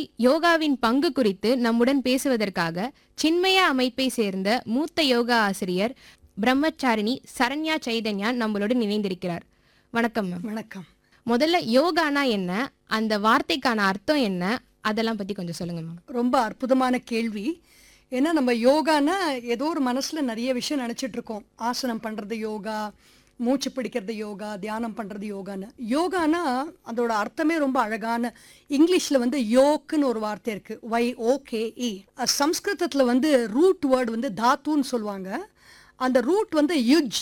யோகாவின் பங்கு குறித்து நம்முடன் பேசுவதற்காக சின்மய அமைப்பை சேர்ந்த மூத்த யோகா ஆசிரியர் பிரம்மச்சாரிணி சரண்யா சைதன்யா நம்மளுடன் இணைந்திருக்கிறார் வணக்கம் மேம் வணக்கம் முதல்ல யோகானா என்ன அந்த வார்த்தைக்கான அர்த்தம் என்ன அதெல்லாம் பத்தி கொஞ்சம் சொல்லுங்க மேம் ரொம்ப அற்புதமான கேள்வி ஏன்னா நம்ம யோகானா ஏதோ ஒரு மனசுல நிறைய விஷயம் நினைச்சிட்டு இருக்கோம் ஆசனம் பண்றது யோகா மூச்சு பிடிக்கிறது யோகா தியானம் பண்றது யோகான்னு யோகானா அதோட அர்த்தமே ரொம்ப அழகான இங்கிலீஷ்ல வந்து யோக்குன்னு ஒரு வார்த்தை இருக்கு ஒய் ஓகே இ சம்ஸ்கிருதத்துல வந்து ரூட் வேர்டு வந்து தாத்துன்னு சொல்லுவாங்க அந்த ரூட் வந்து யுஜ்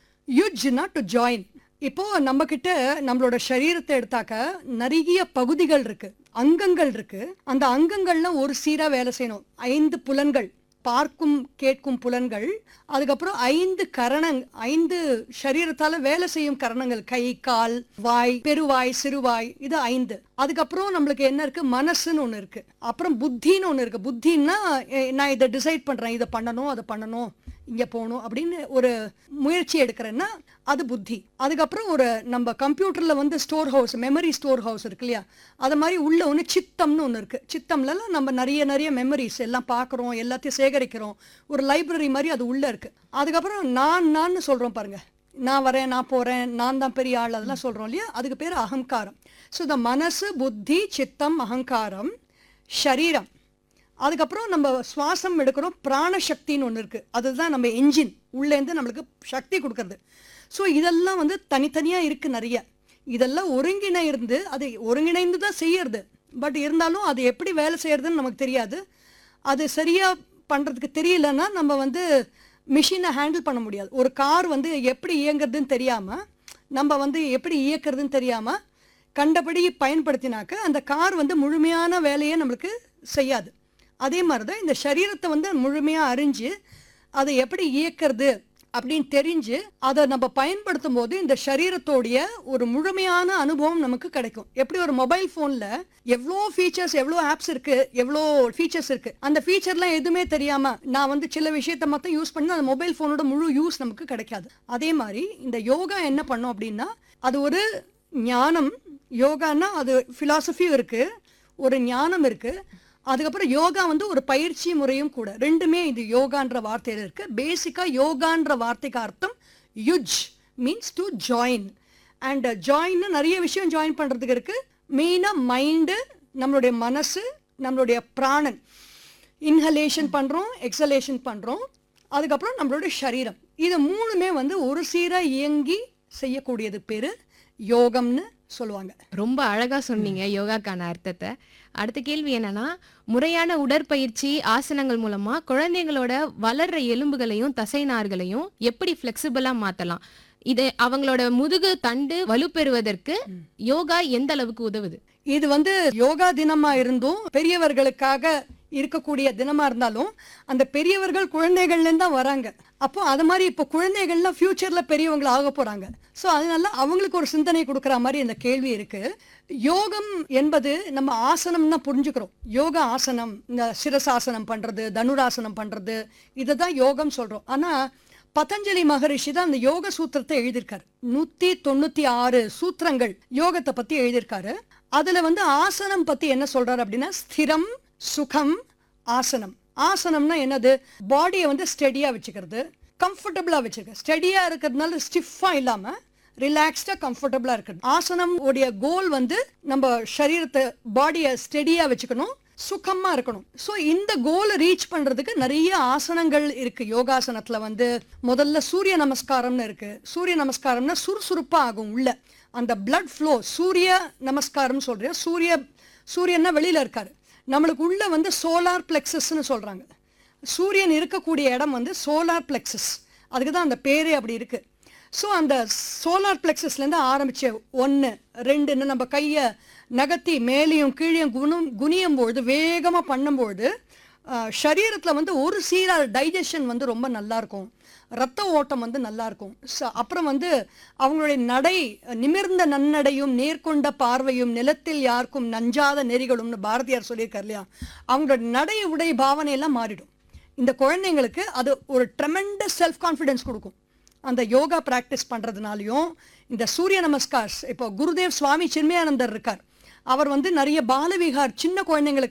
யுஜ்னா டு ஜாயின் இப்போ நம்ம கிட்ட நம்மளோட சரீரத்தை எடுத்தாக்க நிறைய பகுதிகள் இருக்கு அங்கங்கள் இருக்கு அந்த அங்கங்கள்லாம் ஒரு சீரா வேலை செய்யணும் ஐந்து புலன்கள் பார்க்கும் கேட்கும் புலன்கள் அதுக்கப்புறம் ஐந்து கரணங் ஐந்து சரீரத்தால வேலை செய்யும் கரணங்கள் கை கால் வாய் பெருவாய் சிறுவாய் இது ஐந்து அதுக்கப்புறம் நம்மளுக்கு என்ன இருக்கு மனசுன்னு ஒன்று இருக்கு அப்புறம் புத்தின்னு ஒன்று இருக்கு புத்தின்னா எ, நான் இதை டிசைட் பண்றேன் இதை பண்ணணும் அதை பண்ணணும் இங்க போகணும் அப்படின்னு ஒரு முயற்சி எடுக்கிறேன்னா அது புத்தி அதுக்கப்புறம் ஒரு நம்ம கம்ப்யூட்டர்ல வந்து store house memory store house இருக்கு இல்லையா அது மாதிரி உள்ள ஒன்று சித்தம்னு ஒன்று இருக்கு சித்தம்லலாம் நம்ம நிறைய நிறைய மெமரிஸ் எல்லாம் பார்க்குறோம் எல்லாத்தையும் சேகரிக்கிறோம் ஒரு லைப்ரரி மாதிரி அது உள்ள இருக்கு அதுக்கப்புறம் நான் நான் சொல்றோம் பாருங்க நான் வரேன் நான் போறேன் நான் தான் பெரிய ஆள் அதெல்லாம் சொல்றோம் இல்லையா அதுக்கு பேர் அகங்காரம் ஸோ இந்த மனசு புத்தி சித்தம் அகங்காரம் ஷரீரம் அதுக்கப்புறம் நம்ம சுவாசம் எடுக்கிறோம் பிராணசக்தின்னு ஒன்று இருக்குது அதுதான் நம்ம என்ஜின் உள்ளேருந்து நம்மளுக்கு சக்தி கொடுக்கறது ஸோ இதெல்லாம் வந்து தனித்தனியாக இருக்குது நிறைய இதெல்லாம் ஒருங்கிணைந்து அது ஒருங்கிணைந்து தான் செய்யறது பட் இருந்தாலும் அது எப்படி வேலை செய்யறதுன்னு நமக்கு தெரியாது அது சரியாக பண்ணுறதுக்கு தெரியலன்னா நம்ம வந்து மிஷினை ஹேண்டில் பண்ண முடியாது ஒரு கார் வந்து எப்படி இயங்குறதுன்னு தெரியாமல் நம்ம வந்து எப்படி இயக்குறதுன்னு தெரியாமல் கண்டபடி பயன்படுத்தினாக்க அந்த கார் வந்து முழுமையான வேலையை நம்மளுக்கு செய்யாது அதே மாதிரி தான் இந்த சரீரத்தை வந்து முழுமையாக அறிஞ்சு அதை எப்படி இயக்கிறது அப்படின்னு தெரிஞ்சு அதை நம்ம பயன்படுத்தும் போது இந்த சரீரத்தோடைய ஒரு முழுமையான அனுபவம் நமக்கு கிடைக்கும் எப்படி ஒரு மொபைல் ஃபோனில் எவ்வளோ ஃபீச்சர்ஸ் எவ்வளோ ஆப்ஸ் இருக்கு எவ்வளோ ஃபீச்சர்ஸ் இருக்கு அந்த ஃபீச்சர்லாம் எதுவுமே தெரியாம நான் வந்து சில விஷயத்த மட்டும் யூஸ் பண்ணி அந்த மொபைல் ஃபோனோட முழு யூஸ் நமக்கு கிடைக்காது அதே மாதிரி இந்த யோகா என்ன பண்ணும் அப்படின்னா அது ஒரு ஞானம் யோகான்னா அது ஃபிலாசபியும் இருக்கு ஒரு ஞானம் இருக்கு அதுக்கப்புறம் யோகா வந்து ஒரு பயிற்சி முறையும் கூட ரெண்டுமே இது யோகான்ற வார்த்தையில இருக்கு பேசிக்கா யோகான்ற வார்த்தைக்கு அர்த்தம் யுஜ் means to join and join நிறைய விஷயம் ஜாயின் பண்றதுக்கு இருக்கு மெயினா மைண்டு நம்மளுடைய மனசு நம்மளுடைய பிராணன் இன்ஹலேஷன் பண்றோம் எக்ஸலேஷன் பண்றோம் அதுக்கப்புறம் நம்மளுடைய சரீரம் இது மூணுமே வந்து ஒரு சீரா இயங்கி செய்யக்கூடியது பேரு யோகம்னு சொல்லுவாங்க ரொம்ப அழகா சொன்னீங்க யோகாக்கான அர்த்தத்தை அடுத்த கேள்வி என்னன்னா முறையான உடற்பயிற்சி ஆசனங்கள் மூலமா குழந்தைங்களோட வளர்ற எலும்புகளையும் தசைநார்களையும் எப்படி ஃபிளெக்சிபிளா மாத்தலாம் இது அவங்களோட முதுகு தண்டு வலுப்பெறுவதற்கு யோகா எந்த அளவுக்கு உதவுது இது வந்து யோகா தினமா இருந்தும் பெரியவர்களுக்காக இருக்கக்கூடிய தினமா இருந்தாலும் அந்த பெரியவர்கள் குழந்தைகள்லேருந்து தான் வராங்க அப்போ அது மாதிரி இப்போ குழந்தைகள்லாம் ஃபியூச்சர்ல பெரியவங்க ஆக போறாங்க ஸோ அதனால அவங்களுக்கு ஒரு சிந்தனை கொடுக்குற மாதிரி இந்த கேள்வி இருக்கு யோகம் என்பது நம்ம ஆசனம்னா புரிஞ்சுக்கிறோம் யோகா ஆசனம் இந்த சிரசாசனம் பண்றது தனுராசனம் பண்றது இதை தான் யோகம் சொல்றோம் ஆனா பதஞ்சலி மகரிஷி தான் அந்த யோக சூத்திரத்தை எழுதியிருக்காரு நூத்தி தொண்ணூத்தி ஆறு சூத்திரங்கள் யோகத்தை பத்தி எழுதியிருக்காரு அதுல வந்து ஆசனம் பத்தி என்ன சொல்றாரு அப்படின்னா ஸ்திரம் சுகம் ஆசனம் ஆசனம்னா என்னது பாடியை வந்து ஸ்டெடியா வச்சுக்கிறது கம்ஃபர்டபுளா வச்சிருக்க ஸ்டெடியா இருக்கிறதுனால ஸ்டிஃபா இல்லாம ரிலாக்ஸ்டா கம்ஃபர்டபுளா இருக்குது ஆசனம் உடைய கோல் வந்து நம்ம சரீரத்தை பாடியை ஸ்டெடியா வச்சுக்கணும் சுகமா இருக்கணும் ஸோ இந்த கோலை ரீச் பண்றதுக்கு நிறைய ஆசனங்கள் இருக்கு யோகாசனத்துல வந்து முதல்ல சூரிய நமஸ்காரம்னு இருக்கு சூரிய நமஸ்காரம்னா சுறுசுறுப்பா ஆகும் உள்ள அந்த blood flow சூரிய நமஸ்காரம் சொல்றேன் சூரிய சூரியன்னா வெளியில இருக்காரு நம்மளுக்கு உள்ள வந்து சோலார் பிளெக்சஸ்னு சொல்றாங்க சூரியன் இருக்கக்கூடிய இடம் வந்து சோலார் பிளெக்சஸ் அதுக்கு தான் அந்த பேரே அப்படி இருக்கு ஸோ அந்த சோலார் பிளெக்சஸ்லேருந்து ஆரம்பிச்ச ஒன்று ரெண்டுன்னு நம்ம கையை நகர்த்தி மேலேயும் கீழேயும் குணம் குனியும் பொழுது வேகமாக பண்ணும்பொழுது சரீரத்தில் வந்து ஒரு சீராக டைஜஷன் வந்து ரொம்ப நல்லா இருக்கும் ரத்த ஓட்டம் வந்து நல்லா இருக்கும் ச- அப்புறம் வந்து அவங்களுடைய நடை நிமிர்ந்த நன்னடையும் நேர்கொண்ட பார்வையும் நிலத்தில் யாருக்கும் நஞ்சாத நெறிகளும்னு பாரதியார் சொல்லியிருக்கார் இல்லையா அவங்களோட நடை உடை பாவனை எல்லாம் மாறிடும் இந்த குழந்தைங்களுக்கு அது ஒரு ட்ரெமெண்டஸ் செல்ஃப் கான்ஃபிடன்ஸ் கொடுக்கும் அந்த யோகா ப்ராக்டிஸ் பண்ணுறதுனாலையும் இந்த சூரிய நமஸ்கார் இப்போ குருதேவ் சுவாமி சின்மயானந்தர் இருக்கார் அவர் வந்து நிறைய பாலவிகார் சின்ன குழந்தைங்களுக்கு